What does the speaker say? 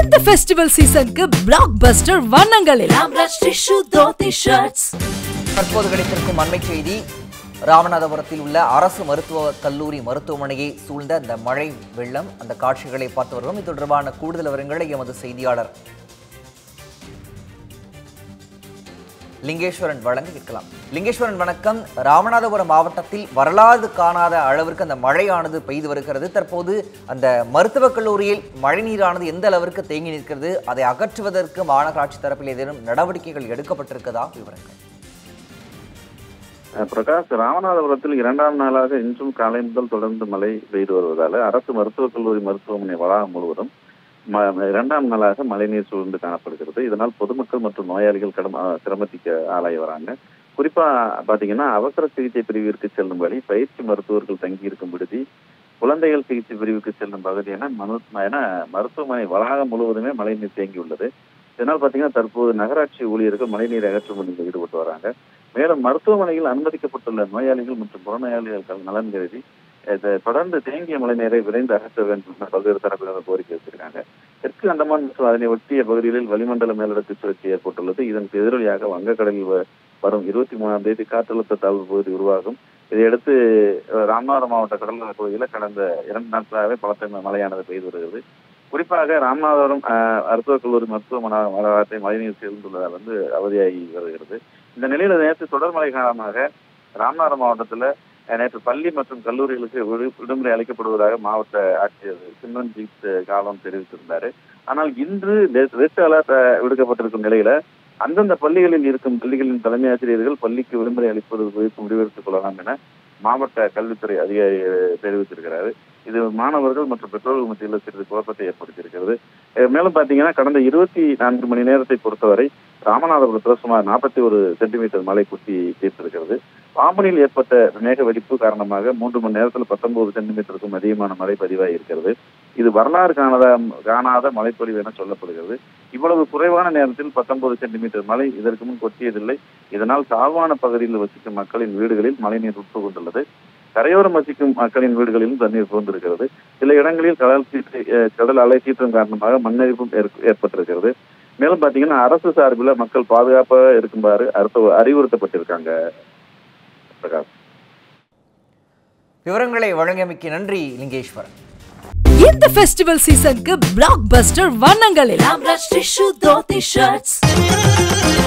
இந்த ஃபெஸ்டிவல் சீசனுக்கு பிளாக் பஸ்டர் வண்ணங்களில் ஆம்ரஷ் டிஷ்யூ தோத்தி ஷர்ட்ஸ் தற்போது கிடைத்திருக்கும் அண்மை செய்தி ராமநாதபுரத்தில் உள்ள அரசு மருத்துவ கல்லூரி மருத்துவமனையை சூழ்ந்த அந்த மழை வெள்ளம் அந்த காட்சிகளை பார்த்து வருகிறோம் இது தொடர்பான கூடுதல் விவரங்களை எமது செய்தியாளர் லிங்கேஸ்வரன் வழங்க கேட்கலாம் லிங்கேஸ்வரன் வணக்கம் ராமநாதபுரம் மாவட்டத்தில் வரலாறு காணாத அளவிற்கு அந்த மழையானது பெய்து வருகிறது தற்போது அந்த மருத்துவக் கல்லூரியில் மழைநீரானது எந்த அளவிற்கு தேங்கி நிற்கிறது அதை அகற்றுவதற்கு மாநகராட்சி தரப்பில் ஏதேனும் நடவடிக்கைகள் எடுக்கப்பட்டிருக்கதா விவரங்கள் அஹ் பிரகாஷ் ராமநாதபுரத்தில் இரண்டாம் நாளாக இன்றும் காலை முதல் தொடர்ந்து மழை பெய்து வருவதால அரசு மருத்துவக் கல்லூரி மருத்துவமனை வளாகம் முழுவதும் ம- இரண்டாம் நாளாக மழைநீர் சூழ்ந்து காணப்படுகிறது இதனால் பொதுமக்கள் மற்றும் நோயாளிகள் கடும் அஹ், சிரமத்திற்கு ஆளாகி வராங்க குறிப்பா பாத்தீங்கன்னா அவசர சிகிச்சை பிரிவிற்கு செல்லும் வழி பயிற்சி மருத்துவர்கள் தங்கியிருக்கும் விடுதி குழந்தைகள் சிகிச்சை பிரிவுக்கு செல்லும் பகுதி என மனு என மருத்துவமனை வளாகம் முழுவதுமே மழைநீர் தேங்கியுள்ளது இதனால் பாத்தீங்கன்னா தற்போது நகராட்சி ஊழியர்கள் மழைநீர் அகற்றும் பணியில் ஈடுபட்டு வராங்க மேலும் மருத்துவமனையில் அனுமதிக்கப்பட்டுள்ள நோயாளிகள் மற்றும் புறநோயாளிகள் நலன் கருதி இது தொடர்ந்து தேங்கிய மழைநீரை விரைந்து அகற்ற வேண்டும் என பல்வேறு தரப்பினர் கோரிக்கை வச்சிருக்காங்க தெற்கு அந்தமான் மற்றும் அதனை ஒட்டிய பகுதிகளில் வளிமண்டல மேலடுக்கு சுழற்சி ஏற்பட்டுள்ளது இதன் எதிரொலியாக வங்கக்கடலில் வ- வரும் இருபத்தி மூணாம் தேதி காற்றழுத்த தாழ்வு பகுதி உருவாகும் இதையடுத்து அஹ், ராமநாதபுரம் மாவட்ட கடலோர பகுதியில் கடந்த இரண்டு நாட்களாகவே பலத்த மழையானது பெய்து வருகிறது குறிப்பாக ராமநாதபுரம் அஹ், மருத்துவக் கல்லூரி மருத்துவமனை வளாகத்தை மழைநீர் சேர்ந்துள்ளதால் வந்து அவதியாகி வருகிறது இந்த நிலையில நேற்று தொடர் மழை காரணமாக ராமநாதபுரம் மாவட்டத்துல அஹ், நேற்று பள்ளி மற்றும் கல்லூரிகளுக்கு விடு- விடுமுறை அளிக்கப்படுவதாக மாவட்ட ஆட்சியர் சிம்ரன்ஜித் காலம் தெரிவித்திருந்தாரு ஆனால் இன்று ரெட் அலர்ட் விடுக்கப்பட்டிருக்கும் நிலையில அந்தந்த பள்ளிகளில் இருக்கும் பள்ளிகளின் தலைமை ஆசிரியர்கள் பள்ளிக்கு விடுமுறை அளிப்பது குறித்து முடிவெடுத்துக் கொள்ளலாம் என மாவட்ட கல்வித்துறை அதிகாரி அஹ், தெரிவித்திருக்கிறாரு இது மாணவர்கள் மற்றும் பெற்றோர்கள் மத்தியில் சிறிது குழப்பத்தை ஏற்படுத்தியிருக்கிறது அஹ், மேலும் பாத்தீங்கன்னா கடந்த இருபத்தி நான்கு மணி நேரத்தை பொறுத்தவரை ராமநாதபுரத்தில் சுமார் நாற்பத்தி ஒரு சென்டிமீட்டர் மழை குத்தி தீர்த்திருக்கிறது பாம்பனில் ஏற்பட்ட மேக வெடிப்பு காரணமாக மூன்று மணி நேரத்தில் பத்தொன்பது சென்டிமீட்டருக்கும் அதிகமான மழை பதிவாகி இருக்கிறது இது வரலாறு காணாத காணாத மழைப்பொழிவு என சொல்லப்படுகிறது இவ்வளவு குறைவான நேரத்தில் பத்தொன்பது சென்டிமீட்டர் மழை இதற்கு முன் கொட்டியதில்லை இதனால் தாழ்வான பகுதியில் வசிக்கும் மக்களின் வீடுகளில் மழைநீர் உட்புகுந்துள்ளது கரையோரம் வசிக்கும் மக்களின் வீடுகளிலும் தண்ணீர் புகுந்திருக்கிறது சில இடங்களில் கடல் சீற்று அஹ், கடல் அலை சீற்றம் காரணமாக மண்ணரிப்பும் ஏற்- ஏற்பட்டிருக்கிறது மேலும் பாத்தீங்கன்னா அரசு சார்பில் மக்கள் பாதுகாப்பாக இருக்குமாறு அறுத்த அறிவுறுத்தப்பட்டிருக்காங்க பிரகாஷ் விவரங்களை வழங்கியமைக்கு நன்றி லிங்கேஸ்வரன் இந்த ஃபெஸ்டிவல் சீசனுக்கு பிளாக் பஸ்டர் வண்ணங்களில் ஆம்ரஷ் டிஷ்யூ தோத்தி ஷர்ட்ஸ்